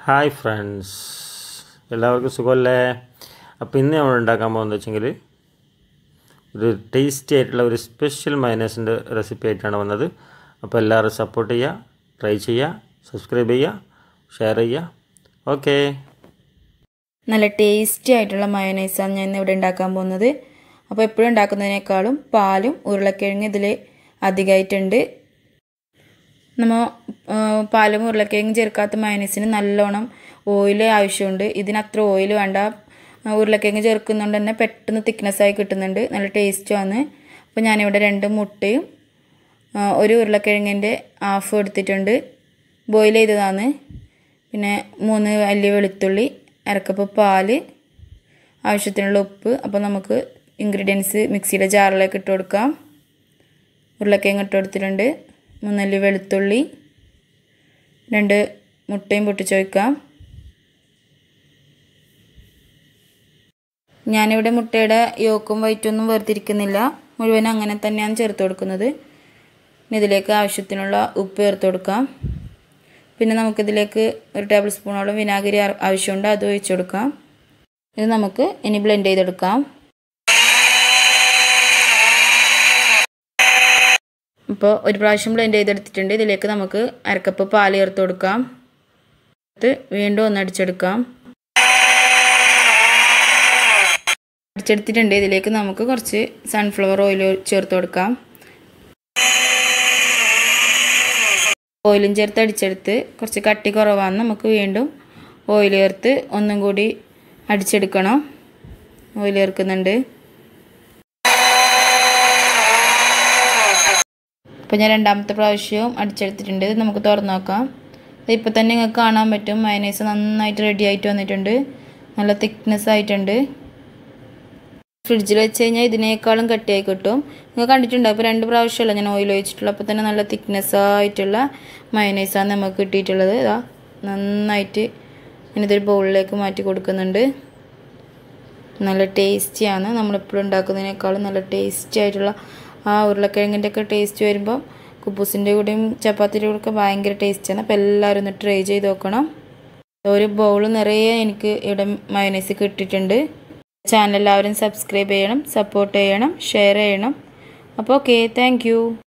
hi friends എല്ലാവർക്കും സുഖമല്ലേ അപ്പോൾ ഇന്ന് നമ്മൾ ഉണ്ടാക്കാൻ പോകുന്നത് വെച്ചെങ്കിൽ ഒരു ടേസ്റ്റി ആയിട്ടുള്ള ഒരു സ്പെഷ്യൽ മൈനസിൻ്റെ റെസിപ്പി ആയിട്ടാണ് വന്നത് അപ്പോൾ എല്ലാവരും സപ്പോർട്ട് ചെയ്യുക ട്രൈ ചെയ്യുക സബ്സ്ക്രൈബ് ചെയ്യുക ഷെയർ ചെയ്യുക ഓക്കേ നല്ല ടേസ്റ്റി ആയിട്ടുള്ള മയോനൈസാണ് ഞാൻ ഇന്ന് ഇവിടെ ഉണ്ടാക്കാൻ പോകുന്നത് അപ്പോൾ എപ്പോഴും ഉണ്ടാക്കുന്നതിനേക്കാളും പാലും ഉരുളക്കിഴങ്ങ് ഇതിൽ അധികമായിട്ടുണ്ട് നമ്മൾ പാലും ഉരുളക്കിഴങ്ങ് ചേർക്കാത്ത മയോനൈസിന് നല്ലോണം ഓയിൽ ആവശ്യമുണ്ട് ഇതിന് അത്ര ഓയിൽ വേണ്ട ഉരുളക്കിഴങ്ങ് ചേർക്കുന്നതുകൊണ്ട് തന്നെ പെട്ടെന്ന് തിക്നെസ്സായി കിട്ടുന്നുണ്ട് നല്ല ടേസ്റ്റുമാണ് അപ്പോൾ ഞാനിവിടെ രണ്ട് മുട്ടയും ഒരു ഉരുളക്കിഴങ്ങിൻ്റെ ഹാഫ് എടുത്തിട്ടുണ്ട് ബോയിൽ ചെയ്തതാണ് പിന്നെ മൂന്ന് വലിയ വെളുത്തുള്ളി അരക്കപ്പ് പാല് ആവശ്യത്തിനുള്ള ഉപ്പ് അപ്പോൾ നമുക്ക് ഇൻഗ്രീഡിയൻസ് മിക്സിയുടെ ജാറിലേക്ക് ഇട്ട് കൊടുക്കാം ഉരുളക്കിഴങ്ങ് ഇട്ട് കൊടുത്തിട്ടുണ്ട് മൂന്നല്ലി വെളുത്തുള്ളി രണ്ട് മുട്ടയും പൊട്ടിച്ച് വയ്ക്കാം ഞാനിവിടെ മുട്ടയുടെ യോക്കും വൈറ്റൊന്നും വേർതിരിക്കുന്നില്ല മുഴുവൻ അങ്ങനെ തന്നെയാണ് ചേർത്ത് കൊടുക്കുന്നത് ഇതിലേക്ക് ആവശ്യത്തിനുള്ള ഉപ്പ് ചേർത്ത് കൊടുക്കാം പിന്നെ നമുക്കിതിലേക്ക് ഒരു ടേബിൾ സ്പൂണോളം വിനാഗിരി ആവശ്യമുണ്ട് അത് ഒഴിച്ചു കൊടുക്കാം ഇത് നമുക്ക് ഇനി ബ്ലെൻഡ് ചെയ്തെടുക്കാം ഇപ്പോൾ ഒരു പ്രാവശ്യം ബ്ലെൻഡ് ചെയ്തെടുത്തിട്ടുണ്ട് ഇതിലേക്ക് നമുക്ക് അരക്കപ്പ് പാൽ ചേർത്ത് കൊടുക്കാം വീണ്ടും ഒന്ന് അടിച്ചെടുക്കാം അടിച്ചെടുത്തിട്ടുണ്ട് ഇതിലേക്ക് നമുക്ക് കുറച്ച് സൺഫ്ലവർ ഓയിൽ ചേർത്ത് കൊടുക്കാം ഓയിലും ചേർത്ത് അടിച്ചെടുത്ത് കുറച്ച് കട്ടി കുറവാണ് നമുക്ക് വീണ്ടും ഓയിൽ ചേർത്ത് ഒന്നും കൂടി അടിച്ചെടുക്കണം ഓയിൽ ചേർക്കുന്നുണ്ട് അപ്പോൾ ഞാൻ രണ്ടാമത്തെ പ്രാവശ്യവും അടിച്ചെടുത്തിട്ടുണ്ട് നമുക്ക് തുറന്നു നോക്കാം ഇപ്പോൾ തന്നെ നിങ്ങൾക്ക് കാണാൻ പറ്റും മയനൈസ് നന്നായിട്ട് റെഡി ആയിട്ട് വന്നിട്ടുണ്ട് നല്ല തിക്നെസ് ആയിട്ടുണ്ട് ഫ്രിഡ്ജിൽ വെച്ച് കഴിഞ്ഞാൽ ഇതിനേക്കാളും കട്ടിയായി കിട്ടും നിങ്ങൾ കണ്ടിട്ടുണ്ട് അപ്പോൾ രണ്ട് പ്രാവശ്യമല്ല ഞാൻ ഓയിൽ ഒഴിച്ചിട്ടുള്ളൂ അപ്പോൾ തന്നെ നല്ല തിക്നെസ് ആയിട്ടുള്ള മയനൈസാണ് നമുക്ക് കിട്ടിയിട്ടുള്ളത് ഇതാ നന്നായിട്ട് ഞാനിതൊരു ബൗളിലേക്ക് മാറ്റി കൊടുക്കുന്നുണ്ട് നല്ല ടേസ്റ്റിയാണ് നമ്മളെപ്പോഴും ഉണ്ടാക്കുന്നതിനേക്കാളും നല്ല ടേസ്റ്റി ആയിട്ടുള്ള ആ ഉരുളക്കിഴങ്ങിൻ്റെ ഒക്കെ ടേസ്റ്റ് വരുമ്പോൾ കുബൂസിൻ്റെ കൂടെയും ചപ്പാത്തിൻ്റെ കൂടെ ഒക്കെ ഭയങ്കര ടേസ്റ്റാണ് അപ്പോൾ എല്ലാവരും ഒന്ന് ട്രൈ ചെയ്ത് നോക്കണം ഒരു ബൗൾ നിറയെ എനിക്ക് ഇവിടെ മയോനൈസ് കിട്ടിയിട്ടുണ്ട് ചാനൽ എല്ലാവരും സബ്സ്ക്രൈബ് ചെയ്യണം സപ്പോർട്ട് ചെയ്യണം ഷെയർ ചെയ്യണം അപ്പോൾ ഓക്കെ താങ്ക്